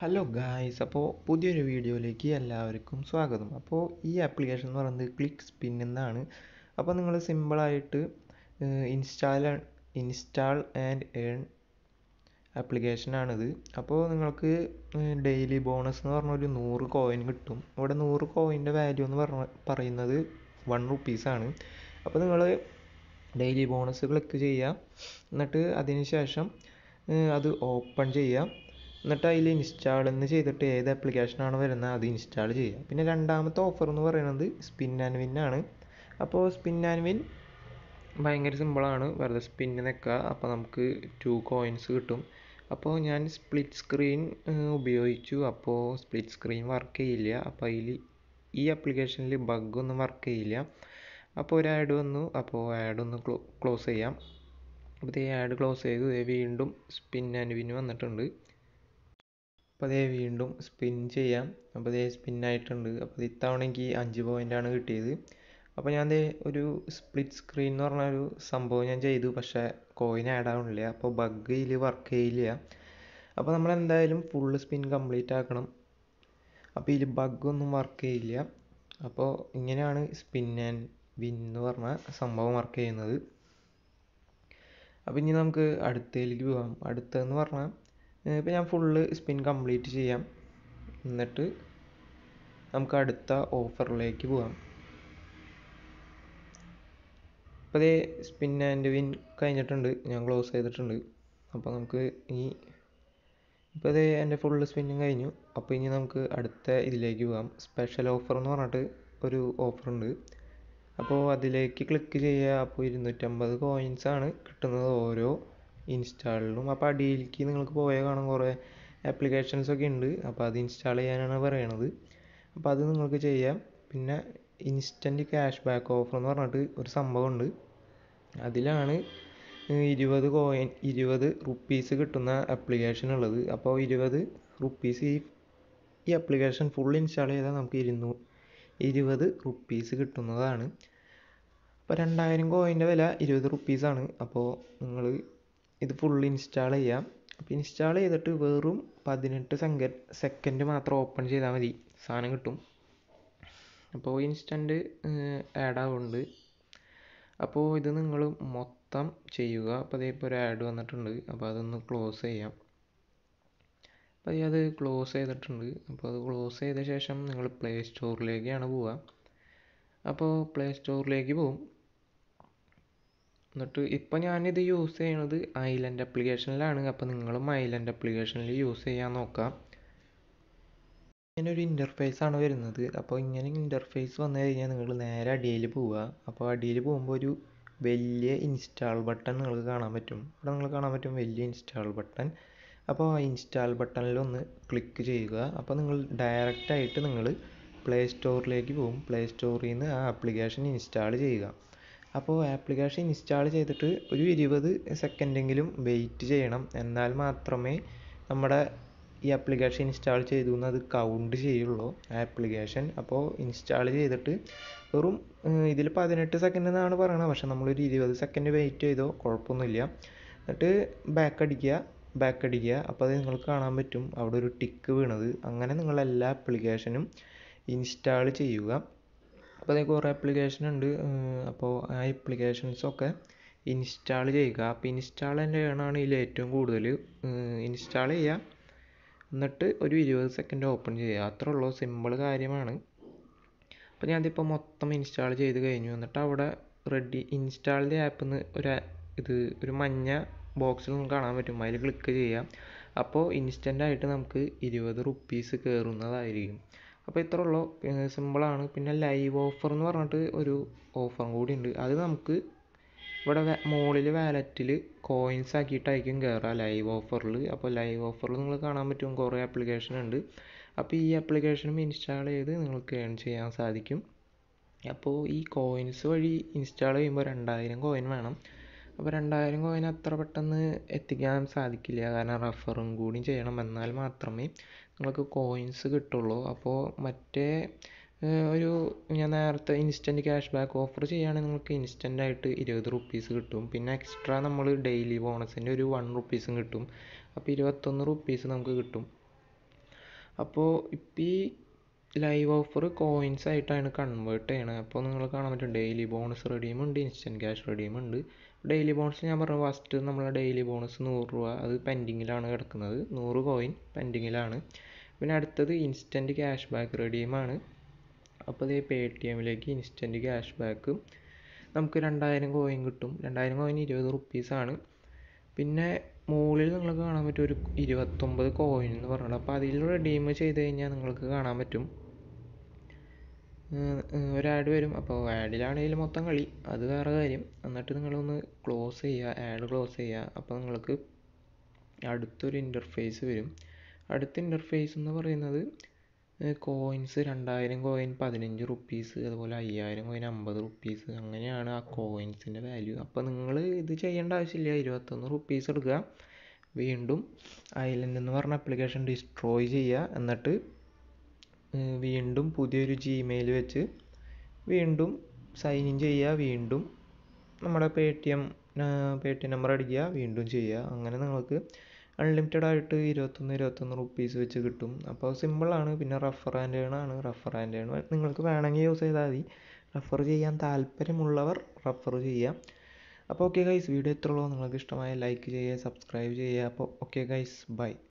hello guys അപ്പോൾ പുതിയൊരു വീഡിയോയിലേക്ക് എല്ലാവർക്കും സ്വാഗതം അപ്പോൾ ഈ ആപ്ലിക്കേഷൻ എന്ന് പറയുന്നത് ക്ലിക്ക് സ്പിൻ എന്നാണ് അപ്പോൾ നിങ്ങൾ സിമ്പിളായിട്ട് ഇൻസ്റ്റാൾ ഇൻസ്റ്റാൾ ആൻഡ് ഏൺ ആപ്ലിക്കേഷനാണിത് അപ്പോൾ നിങ്ങൾക്ക് ഡെയിലി ബോണസ് എന്ന് പറഞ്ഞ ഒരു നൂറ് കോയിൻ കിട്ടും ഇവിടെ നൂറ് കോയിൻ്റെ വാല്യൂ എന്ന് പറഞ്ഞ പറയുന്നത് വൺ റുപ്പീസാണ് അപ്പോൾ നിങ്ങൾ ഡെയിലി ബോണസ് ക്ലിക്ക് ചെയ്യുക എന്നിട്ട് അതിന് ശേഷം അത് ഓപ്പൺ ചെയ്യുക എന്നിട്ട് അതിൽ ഇൻസ്റ്റാൾ എന്ന് ചെയ്തിട്ട് ഏത് ആപ്ലിക്കേഷനാണ് വരുന്നത് അത് ഇൻസ്റ്റാൾ ചെയ്യുക പിന്നെ രണ്ടാമത്തെ ഓഫർ എന്ന് പറയുന്നത് സ്പിൻ ആൻഡ് വിൻ ആണ് അപ്പോൾ സ്പിൻ ആൻഡ് വിൻ ഭയങ്കര സിമ്പിളാണ് വെറുതെ സ്പിന്ന് നിൽക്കുക അപ്പോൾ നമുക്ക് ടു കോയിൻസ് കിട്ടും അപ്പോൾ ഞാൻ സ്പ്ലിറ്റ് സ്ക്രീൻ ഉപയോഗിച്ചു അപ്പോൾ സ്പ്ലിറ്റ് സ്ക്രീൻ വർക്ക് ചെയ്യില്ല അപ്പോൾ അതിൽ ഈ ആപ്ലിക്കേഷനിൽ ബഗ്ഗൊന്നും വർക്ക് ചെയ്യില്ല അപ്പോൾ ഒരു ആഡ് വന്നു അപ്പോൾ ആഡ് ഒന്ന് ക്ലോ ക്ലോസ് ചെയ്യാം അപ്പോൾ ഈ ആഡ് ക്ലോസ് ചെയ്തു വീണ്ടും സ്പിൻ ആൻഡ് വിൻ വന്നിട്ടുണ്ട് അപ്പോൾ അതേ വീണ്ടും സ്പിൻ ചെയ്യാം അപ്പോൾ അതേ സ്പിൻ ആയിട്ടുണ്ട് അപ്പോൾ ഇത്തവണ എനിക്ക് അഞ്ച് പോയിൻ്റാണ് കിട്ടിയത് അപ്പോൾ ഞാൻ ദേ ഒരു സ്പ്ലിറ്റ് സ്ക്രീൻ എന്ന് പറഞ്ഞ ഒരു സംഭവം ഞാൻ ചെയ്തു പക്ഷേ കോയിൻ ആഡ് ആവണില്ല അപ്പോൾ ബഗ് ഇതിൽ വർക്ക് ചെയ്യില്ല അപ്പോൾ നമ്മൾ എന്തായാലും ഫുള്ള് സ്പിൻ കംപ്ലീറ്റ് ആക്കണം അപ്പോൾ ഇതിൽ ബഗ്ഗൊന്നും വർക്ക് ചെയ്യില്ല അപ്പോൾ ഇങ്ങനെയാണ് സ്പിൻ ആൻഡ് വിൻ എന്ന് പറഞ്ഞ സംഭവം വർക്ക് ചെയ്യുന്നത് അപ്പോൾ ഇനി നമുക്ക് അടുത്തതിലേക്ക് പോകാം അടുത്തതെന്ന് പറഞ്ഞാൽ ഇപ്പോൾ ഞാൻ ഫുള്ള് സ്പിൻ കംപ്ലീറ്റ് ചെയ്യാം എന്നിട്ട് നമുക്ക് അടുത്ത ഓഫറിലേക്ക് പോകാം ഇപ്പോൾ അതേ സ്പിൻ ആൻഡ് വിൻ കഴിഞ്ഞിട്ടുണ്ട് ഞാൻ ക്ലോസ് ചെയ്തിട്ടുണ്ട് അപ്പോൾ നമുക്ക് ഈ ഇപ്പോൾ അതേ എൻ്റെ ഫുള്ള് സ്പിന്നും കഴിഞ്ഞു അപ്പോൾ ഇനി നമുക്ക് അടുത്ത ഇതിലേക്ക് പോകാം സ്പെഷ്യൽ ഓഫർ എന്ന് പറഞ്ഞിട്ട് ഒരു ഓഫറുണ്ട് അപ്പോൾ അതിലേക്ക് ക്ലിക്ക് ചെയ്യുക അപ്പോൾ ഇരുന്നൂറ്റമ്പത് കോയിൻസ് ആണ് കിട്ടുന്നത് ഓരോ ഇൻസ്റ്റാളിലും അപ്പോൾ അടിയിലേക്ക് നിങ്ങൾക്ക് പോയാൽ കാണാം കുറേ ആപ്ലിക്കേഷൻസ് ഒക്കെ ഉണ്ട് അപ്പോൾ അത് ഇൻസ്റ്റാൾ ചെയ്യാനാണ് പറയണത് അപ്പോൾ അത് നിങ്ങൾക്ക് ചെയ്യാം പിന്നെ ഇൻസ്റ്റൻറ്റ് ക്യാഷ് ബാക്ക് ഓഫർ എന്ന് പറഞ്ഞിട്ട് ഒരു സംഭവമുണ്ട് അതിലാണ് ഇരുപത് കോയിൻ ഇരുപത് റുപ്പീസ് കിട്ടുന്ന ആപ്ലിക്കേഷൻ ഉള്ളത് അപ്പോൾ ഇരുപത് റുപ്പീസ് ഈ ഈ ആപ്ലിക്കേഷൻ ഫുൾ ഇൻസ്റ്റാൾ ചെയ്താൽ നമുക്ക് ഇരുന്നൂ ഇരുപത് റുപ്പീസ് കിട്ടുന്നതാണ് അപ്പോൾ രണ്ടായിരം കോയിൻ്റെ വില ഇരുപത് റുപ്പീസാണ് അപ്പോൾ നിങ്ങൾ ഇത് ഫുൾ ഇൻസ്റ്റാൾ ചെയ്യാം അപ്പോൾ ഇൻസ്റ്റാൾ ചെയ്തിട്ട് വെറും പതിനെട്ട് സെങ്ക സെക്കൻഡ് മാത്രം ഓപ്പൺ ചെയ്താൽ മതി സാധനം കിട്ടും അപ്പോൾ ഇൻസ്റ്റൻറ്റ് ആഡ് ആവുന്നുണ്ട് അപ്പോൾ ഇത് നിങ്ങൾ മൊത്തം ചെയ്യുക അപ്പോൾ അതേപോലെ ഒരു ആഡ് വന്നിട്ടുണ്ട് അപ്പോൾ അതൊന്ന് ക്ലോസ് ചെയ്യാം അപ്പോൾ അത് ക്ലോസ് ചെയ്തിട്ടുണ്ട് അപ്പോൾ അത് ക്ലോസ് ചെയ്ത ശേഷം നിങ്ങൾ പ്ലേ സ്റ്റോറിലേക്കാണ് പോവുക അപ്പോൾ പ്ലേ സ്റ്റോറിലേക്ക് പോവും എന്നിട്ട് ഇപ്പോൾ ഞാനിത് യൂസ് ചെയ്യണത് ഐലൻഡ് ആപ്ലിക്കേഷനിലാണ് അപ്പോൾ നിങ്ങളും ഐലൻഡ് ആപ്ലിക്കേഷനിൽ യൂസ് ചെയ്യാൻ നോക്കാം ഇങ്ങനെ ഒരു ഇൻ്റർഫേസ് ആണ് വരുന്നത് അപ്പോൾ ഇങ്ങനെ ഇൻ്റർഫേസ് വന്നു കഴിഞ്ഞാൽ നിങ്ങൾ നേരെ അടിയിൽ പോവുക അപ്പോൾ അടിയിൽ പോകുമ്പോൾ ഒരു വലിയ ഇൻസ്റ്റാൾ ബട്ടൺ നിങ്ങൾക്ക് കാണാൻ പറ്റും ഇവിടെ നിങ്ങൾ കാണാൻ പറ്റും വലിയ ഇൻസ്റ്റാൾ ബട്ടൺ അപ്പോൾ ആ ഇൻസ്റ്റാൾ ബട്ടണിൽ ഒന്ന് ക്ലിക്ക് ചെയ്യുക അപ്പോൾ നിങ്ങൾ ഡയറക്റ്റായിട്ട് നിങ്ങൾ പ്ലേ സ്റ്റോറിലേക്ക് പോകും പ്ലേ സ്റ്റോറിൽ നിന്ന് ആ ആപ്ലിക്കേഷൻ ഇൻസ്റ്റാൾ ചെയ്യുക അപ്പോൾ ആപ്ലിക്കേഷൻ ഇൻസ്റ്റാൾ ചെയ്തിട്ട് ഒരു ഇരുപത് സെക്കൻഡെങ്കിലും വെയിറ്റ് ചെയ്യണം എന്നാൽ മാത്രമേ നമ്മുടെ ഈ ആപ്ലിക്കേഷൻ ഇൻസ്റ്റാൾ ചെയ്തു എന്ന് അത് കൗണ്ട് ചെയ്യുള്ളൂ ആപ്ലിക്കേഷൻ അപ്പോൾ ഇൻസ്റ്റാൾ ചെയ്തിട്ട് വെറും ഇതിൽ പതിനെട്ട് സെക്കൻഡ് എന്നാണ് പറയുന്നത് പക്ഷെ നമ്മളൊരു ഇരുപത് സെക്കൻഡ് വെയിറ്റ് ചെയ്തോ കുഴപ്പമൊന്നുമില്ല എന്നിട്ട് ബാക്ക് അടിക്കുക ബാക്ക് അടിക്കുക അപ്പോൾ അത് നിങ്ങൾക്ക് കാണാൻ പറ്റും അവിടെ ഒരു ടിക്ക് വീണത് അങ്ങനെ നിങ്ങൾ എല്ലാ ആപ്ലിക്കേഷനും ഇൻസ്റ്റാൾ ചെയ്യുക അപ്പോൾ അതിൽ കുറേ ആപ്ലിക്കേഷൻ ഉണ്ട് അപ്പോൾ ആ ആപ്ലിക്കേഷൻസൊക്കെ ഇൻസ്റ്റാൾ ചെയ്യുക അപ്പോൾ ഇൻസ്റ്റാൾ തന്നെയാണ് ഇതിൽ ഏറ്റവും കൂടുതൽ ഇൻസ്റ്റാൾ ചെയ്യുക എന്നിട്ട് ഒരു ഇരുപത് സെക്കൻഡ് ഓപ്പൺ ചെയ്യുക അത്രേ ഉള്ളൂ സിമ്പിൾ കാര്യമാണ് അപ്പോൾ ഞാനിതിപ്പോൾ മൊത്തം ഇൻസ്റ്റാൾ ചെയ്ത് കഴിഞ്ഞു എന്നിട്ട് അവിടെ റെഡി ഇൻസ്റ്റാളിൻ്റെ ആപ്പിൽ നിന്ന് ഒരു ഇത് ഒരു മഞ്ഞ ബോക്സിൽ നമുക്ക് കാണാൻ പറ്റും അതിൽ ക്ലിക്ക് ചെയ്യാം അപ്പോൾ ഇൻസ്റ്റൻ്റ് ആയിട്ട് നമുക്ക് ഇരുപത് റുപ്പീസ് കയറുന്നതായിരിക്കും അപ്പോൾ ഇത്ര ഉള്ളൂ സിമ്പിളാണ് പിന്നെ ലൈവ് ഓഫർ എന്ന് പറഞ്ഞിട്ട് ഒരു ഓഫറും കൂടി ഉണ്ട് അത് നമുക്ക് ഇവിടെ മുകളിൽ വാലറ്റിൽ കോയിൻസ് ആക്കിയിട്ടായിരിക്കും കയറുക ലൈവ് ഓഫറിൽ അപ്പോൾ ലൈവ് ഓഫറിൽ നിങ്ങൾ കാണാൻ പറ്റും കുറേ ആപ്ലിക്കേഷൻ ഉണ്ട് അപ്പോൾ ഈ ആപ്ലിക്കേഷനും ഇൻസ്റ്റാൾ ചെയ്ത് നിങ്ങൾക്ക് ഏൺ ചെയ്യാൻ സാധിക്കും അപ്പോൾ ഈ കോയിൻസ് വഴി ഇൻസ്റ്റാൾ ചെയ്യുമ്പോൾ രണ്ടായിരം കോയിൻ വേണം അപ്പോൾ രണ്ടായിരം കോയിൻ അത്ര പെട്ടെന്ന് എത്തിക്കാൻ സാധിക്കില്ല കാരണം റെഫറും കൂടി ചെയ്യണം എന്നാൽ മാത്രമേ നിങ്ങൾക്ക് കോയിൻസ് കിട്ടുള്ളൂ അപ്പോൾ മറ്റേ ഒരു ഞാൻ നേരത്തെ ഇൻസ്റ്റൻറ്റ് ക്യാഷ് ബാക്ക് ഓഫർ ചെയ്യുകയാണെങ്കിൽ നിങ്ങൾക്ക് ഇൻസ്റ്റൻ്റ് ആയിട്ട് ഇരുപത് റുപ്പീസ് കിട്ടും പിന്നെ എക്സ്ട്രാ നമ്മൾ ഡെയിലി ബോണസിൻ്റെ ഒരു വൺ റുപ്പീസും കിട്ടും അപ്പോൾ ഇരുപത്തൊന്ന് റുപ്പീസ് നമുക്ക് കിട്ടും അപ്പോൾ ഇപ്പം ഈ ലൈവ് ഓഫർ കോയിൻസ് ആയിട്ടാണ് കൺവേർട്ട് ചെയ്യണത് അപ്പോൾ നിങ്ങൾ കാണാൻ പറ്റും ഡെയിലി ബോണസ് റെഡീം ഉണ്ട് ഇൻസ്റ്റൻറ്റ് ക്യാഷ് റെഡീം ഉണ്ട് ഡെയിലി ബോണസ് ഞാൻ പറഞ്ഞു ഫസ്റ്റ് നമ്മളെ ഡെയിലി ബോണസ് നൂറ് രൂപ അത് പെൻഡിങ്ങിലാണ് കിടക്കുന്നത് നൂറ് കോയിൻ പെൻഡിങ്ങിലാണ് പിന്നെ അടുത്തത് ഇൻസ്റ്റൻറ്റ് ക്യാഷ് ബാക്ക് റെഡീമാണ് അപ്പോൾ ഇത് പേ ടി എമ്മിലേക്ക് ഇൻസ്റ്റൻറ്റ് ക്യാഷ് ബാക്ക് നമുക്ക് രണ്ടായിരം കോയിൻ കിട്ടും രണ്ടായിരം കോയിൻ ഇരുപത് റുപ്പീസാണ് പിന്നെ മുകളിൽ നിങ്ങൾക്ക് കാണാൻ പറ്റും ഒരു ഇരുപത്തൊമ്പത് കോയിൻ എന്ന് പറഞ്ഞത് അപ്പോൾ അതിൽ റെഡീം ചെയ്ത് കഴിഞ്ഞാൽ നിങ്ങൾക്ക് കാണാൻ പറ്റും ഒരു ആഡ് വരും അപ്പോൾ ആഡിലാണെങ്കിൽ മൊത്തം കളി അത് വേറെ കാര്യം എന്നിട്ട് നിങ്ങളൊന്ന് ക്ലോസ് ചെയ്യുക ആഡ് ക്ലോസ് ചെയ്യുക അപ്പോൾ നിങ്ങൾക്ക് അടുത്തൊരു ഇൻ്റർഫേസ് വരും അടുത്ത ഇൻ്റർഫേസ് എന്ന് പറയുന്നത് കോയിൻസ് രണ്ടായിരം കോയിൻ പതിനഞ്ച് റുപ്പീസ് അതുപോലെ അയ്യായിരം കോയിൻ അമ്പത് റുപ്പീസ് അങ്ങനെയാണ് ആ കോയിൻസിൻ്റെ വാല്യൂ അപ്പോൾ നിങ്ങൾ ഇത് ചെയ്യേണ്ട ആവശ്യമില്ല ഇരുപത്തൊന്ന് റുപ്പീസ് എടുക്കുക വീണ്ടും ഐലൻഡ് എന്ന് പറഞ്ഞ ആപ്ലിക്കേഷൻ ഡിസ്ട്രോയ് ചെയ്യുക എന്നിട്ട് വീണ്ടും പുതിയൊരു ജിമെയിൽ വെച്ച് വീണ്ടും സൈൻ ഇൻ ചെയ്യുക വീണ്ടും നമ്മുടെ Paytm Paytm number അടിക്കുക വീണ്ടും ചെയ്യുക അങ്ങനെ നിങ്ങൾക്ക് അൺലിമിറ്റഡ് ആയിട്ട് ഇരുപത്തൊന്ന് ഇരുപത്തൊന്ന് റുപ്പീസ് വെച്ച് കിട്ടും അപ്പോൾ സിമ്പിളാണ് പിന്നെ റഫർ ആൻഡ് ഏൺ ആണ് റഫർ ആൻഡ് ഏൺ നിങ്ങൾക്ക് വേണമെങ്കിൽ യൂസ് ചെയ്താൽ മതി റഫർ ചെയ്യാൻ താല്പര്യമുള്ളവർ റഫർ ചെയ്യാം അപ്പോൾ ഓക്കെ ഗൈസ് വീഡിയോ എത്രയുള്ളൂ നിങ്ങൾക്ക് ഇഷ്ടമായ ലൈക്ക് ചെയ്യുക സബ്സ്ക്രൈബ് ചെയ്യുക അപ്പോൾ ഓക്കെ ഗൈസ് ബൈ